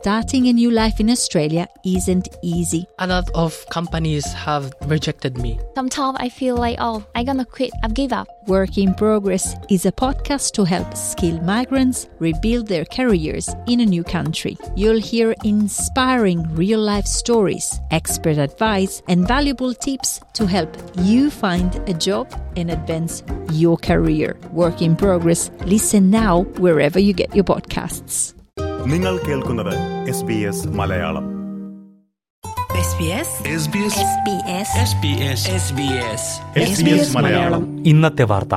starting a new life in Australia isn't easy. A lot of companies have rejected me. Sometimes I feel like, oh, I'm gonna quit, I've give up. Work in Progress is a podcast to help skilled migrants rebuild their careers in a new country. You'll hear inspiring real life stories, expert advice, and valuable tips to help you find a job and advance your career. Work in Progress. Listen now wherever you get your podcasts. നിങ്ങൾ കേൾക്കുന്നത് S B S Malayalam S B S Malayalam ഇന്നത്തെ വാർത്ത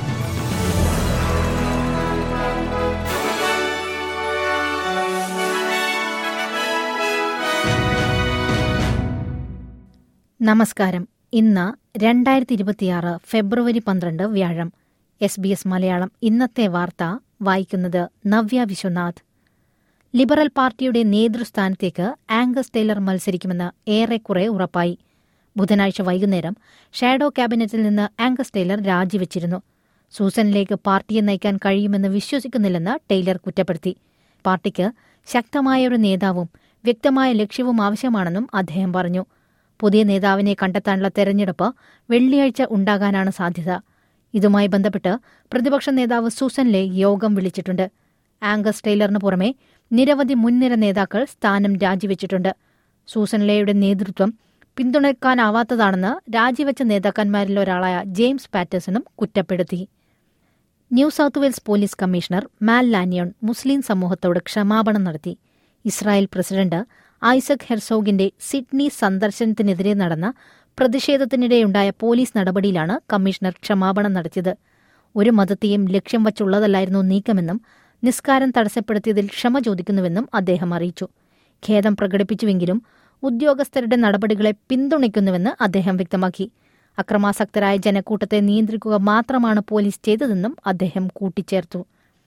നമസ്കാരം ഇന്ന് രണ്ടായിരത്തി ഇരുപത്തിയാറ് ഫെബ്രുവരി പന്ത്രണ്ട് വ്യാഴം എസ് ബി എസ് മലയാളം ഇന്നത്തെ വാർത്ത വായിക്കുന്നത് നവ്യ വിശ്വനാഥ് ലിബറൽ പാർട്ടിയുടെ നേതൃസ്ഥാനത്തേക്ക് ആംഗസ് ടൈലർ മത്സരിക്കുമെന്ന് ഏറെക്കുറെ ഉറപ്പായി ബുധനാഴ്ച വൈകുന്നേരം ഷാഡോ ക്യാബിനറ്റിൽ നിന്ന് ആംഗസ് ടൈലർ രാജിവെച്ചിരുന്നു സൂസനിലേക്ക് പാർട്ടിയെ നയിക്കാൻ കഴിയുമെന്ന് വിശ്വസിക്കുന്നില്ലെന്ന് ടൈലർ കുറ്റപ്പെടുത്തി പാർട്ടിക്ക് ശക്തമായ ഒരു നേതാവും വ്യക്തമായ ലക്ഷ്യവും ആവശ്യമാണെന്നും അദ്ദേഹം പറഞ്ഞു പുതിയ നേതാവിനെ കണ്ടെത്താനുള്ള തെരഞ്ഞെടുപ്പ് വെള്ളിയാഴ്ച ഉണ്ടാകാനാണ് സാധ്യത ഇതുമായി ബന്ധപ്പെട്ട് പ്രതിപക്ഷ നേതാവ് സൂസൻ ലേ യോഗം വിളിച്ചിട്ടുണ്ട് ആംഗസ് ടൈലറിന് പുറമെ നിരവധി മുൻനിര നേതാക്കൾ സ്ഥാനം രാജിവെച്ചിട്ടുണ്ട് സൂസൻ ലേയുടെ നേതൃത്വം പിന്തുണയ്ക്കാനാവാത്തതാണെന്ന് രാജിവെച്ച നേതാക്കന്മാരിൽ ഒരാളായ ജെയിംസ് പാറ്റേഴ്സണും കുറ്റപ്പെടുത്തി New South Wales police commissioner Mal Lanyon Muslim സമൂഹത്തോട് ക്ഷമാപണം നടത്തി ഇസ്രായേൽ പ്രസിഡന്റ് ഐസക് ഹെർസോഗിന്റെ സിഡ്നി സന്ദർശനത്തിനെതിരെ നടന്ന പ്രതിഷേധത്തിനിടെയുണ്ടായ പോലീസ് നടപടിയിലാണ് കമ്മീഷണർ ക്ഷമാപണം നടത്തിയത് ഒരു മതത്തെയും ലക്ഷ്യം വച്ചുള്ളതല്ലായിരുന്നു നീക്കമെന്നും നിസ്കാരം തടസ്സപ്പെടുത്തിയതിൽ ക്ഷമ ചോദിക്കുന്നുവെന്നും അദ്ദേഹം അറിയിച്ചു ഖേദം പ്രകടിപ്പിച്ചുവെങ്കിലും ഉദ്യോഗസ്ഥരുടെ നടപടികളെ പിന്തുണയ്ക്കുന്നുവെന്ന് അദ്ദേഹം വ്യക്തമാക്കി അക്രമാസക്തരായ ജനക്കൂട്ടത്തെ നിയന്ത്രിക്കുക മാത്രമാണ് പോലീസ് ചെയ്തതെന്നും അദ്ദേഹം കൂട്ടിച്ചേർത്തു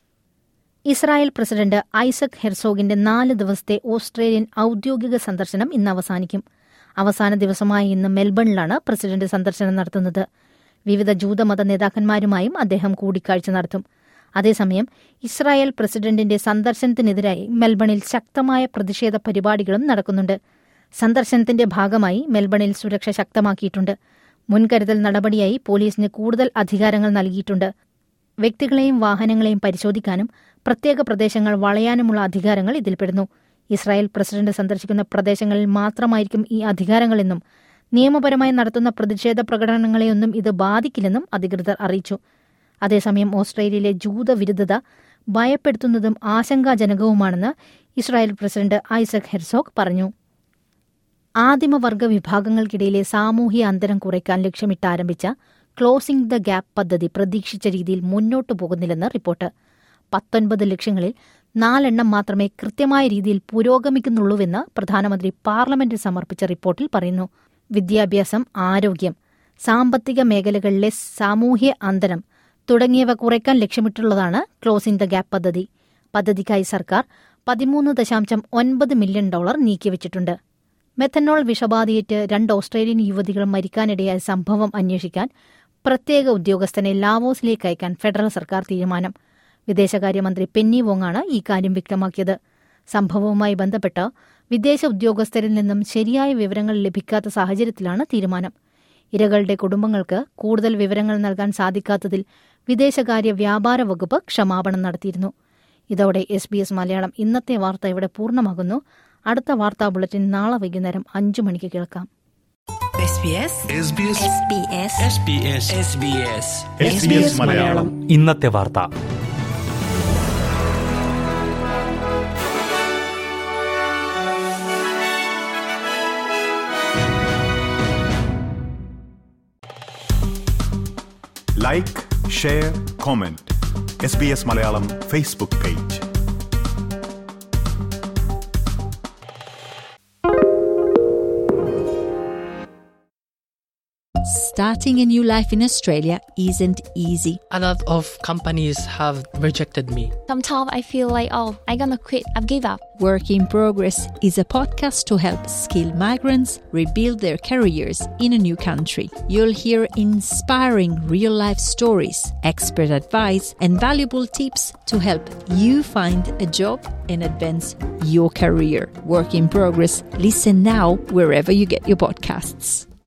ഇസ്രായേൽ പ്രസിഡന്റ് ഐസക് ഹെർസോഗിന്റെ നാല് ദിവസത്തെ ഓസ്ട്രേലിയൻ ഔദ്യോഗിക സന്ദർശനം ഇന്ന് അവസാനിക്കും അവസാന ദിവസമായ ഇന്ന് മെൽബണിലാണ് പ്രസിഡന്റ് സന്ദർശനം നടത്തുന്നത് വിവിധ ജൂതമത നേതാക്കന്മാരുമായും അദ്ദേഹം കൂടിക്കാഴ്ച നടത്തും അതേസമയം ഇസ്രായേൽ പ്രസിഡന്റിന്റെ സന്ദർശനത്തിനെതിരായി മെൽബണിൽ ശക്തമായ പ്രതിഷേധ പരിപാടികളും നടക്കുന്നുണ്ട് സന്ദർശനത്തിന്റെ ഭാഗമായി മെൽബണിൽ സുരക്ഷ ശക്തമാക്കിയിട്ടുണ്ട് മുൻകരുതൽ നടപടിയായി പോലീസിന് കൂടുതൽ അധികാരങ്ങൾ നൽകിയിട്ടുണ്ട് വ്യക്തികളെയും വാഹനങ്ങളെയും പരിശോധിക്കാനും പ്രത്യേക പ്രദേശങ്ങൾ വളയാനുമുള്ള അധികാരങ്ങൾ ഇതിൽപ്പെടുന്നു ഇസ്രായേൽ പ്രസിഡന്റ് സന്ദർശിക്കുന്ന പ്രദേശങ്ങളിൽ മാത്രമായിരിക്കും ഈ അധികാരങ്ങളെന്നും നിയമപരമായി നടത്തുന്ന പ്രതിഷേധ പ്രകടനങ്ങളെയൊന്നും ഇത് ബാധിക്കില്ലെന്നും അധികൃതർ അറിയിച്ചു അതേസമയം ഓസ്ട്രേലിയയിലെ ജൂതവിരുദ്ധത ഭയപ്പെടുത്തുന്നതും ആശങ്കാജനകവുമാണെന്ന് ഇസ്രായേൽ പ്രസിഡന്റ് ഐസക് ഹെർസോഗ് പറഞ്ഞു ആദിമവർഗ വിഭാഗങ്ങൾക്കിടയിലെ സാമൂഹ്യ അന്തരം കുറയ്ക്കാൻ ലക്ഷ്യമിട്ട് ആരംഭിച്ച ക്ലോസിംഗ് ദ ഗ്യാപ്പ് പദ്ധതി പ്രതീക്ഷിച്ച രീതിയിൽ മുന്നോട്ടു പോകുന്നില്ലെന്ന് റിപ്പോർട്ട് പത്തൊൻപത് ലക്ഷ്യങ്ങളിൽ നാലെണ്ണം മാത്രമേ കൃത്യമായ രീതിയിൽ പുരോഗമിക്കുന്നുള്ളൂവെന്ന് പ്രധാനമന്ത്രി പാർലമെന്റിൽ സമർപ്പിച്ച റിപ്പോർട്ടിൽ പറയുന്നു വിദ്യാഭ്യാസം ആരോഗ്യം സാമ്പത്തിക മേഖലകളിലെ സാമൂഹ്യ അന്തരം തുടങ്ങിയവ കുറയ്ക്കാൻ ലക്ഷ്യമിട്ടുള്ളതാണ് ക്ലോസിംഗ് ദ ഗ്യാപ്പ് പദ്ധതി പദ്ധതിക്കായി സർക്കാർ പതിമൂന്ന് ദശാംശം ഒൻപത് മില്യൺ ഡോളർ നീക്കിവച്ചിട്ടുണ്ട് മെത്തനോൾ വിഷബാധയേറ്റ് രണ്ട് ഓസ്ട്രേലിയൻ യുവതികൾ മരിക്കാനിടയായ സംഭവം അന്വേഷിക്കാൻ പ്രത്യേക ഉദ്യോഗസ്ഥനെ ലാവോസിലേക്ക് അയക്കാൻ ഫെഡറൽ സർക്കാർ തീരുമാനം വിദേശകാര്യമന്ത്രി പെന്നി വോങ്ങാണ് ഈ കാര്യം വ്യക്തമാക്കിയത് സംഭവവുമായി ബന്ധപ്പെട്ട് വിദേശ ഉദ്യോഗസ്ഥരിൽ നിന്നും ശരിയായ വിവരങ്ങൾ ലഭിക്കാത്ത സാഹചര്യത്തിലാണ് തീരുമാനം ഇരകളുടെ കുടുംബങ്ങൾക്ക് കൂടുതൽ വിവരങ്ങൾ നൽകാൻ സാധിക്കാത്തതിൽ വിദേശകാര്യ വ്യാപാര വകുപ്പ് ക്ഷമാപണം നടത്തിയിരുന്നു ഇതോടെ എസ് ബി എസ് മലയാളം ഇന്നത്തെ വാർത്ത ഇവിടെ പൂർണ്ണമാകുന്നു അടുത്ത വാർത്താ ബുള്ളറ്റിൻ നാളെ വൈകുന്നേരം അഞ്ചു മണിക്ക് കേൾക്കാം എസ് ബി എസ് മലയാളം ഇന്നത്തെ വാർത്ത like share comment S B S Malayalam Facebook page starting a new life in Australia isn't easy. A lot of companies have rejected me. Sometimes I feel like, oh, I'm gonna quit. I've give up. Work in Progress is a podcast to help skilled migrants rebuild their careers in a new country. You'll hear inspiring real life stories, expert advice, and valuable tips to help you find a job and advance your career. Work in Progress. Listen now wherever you get your podcasts.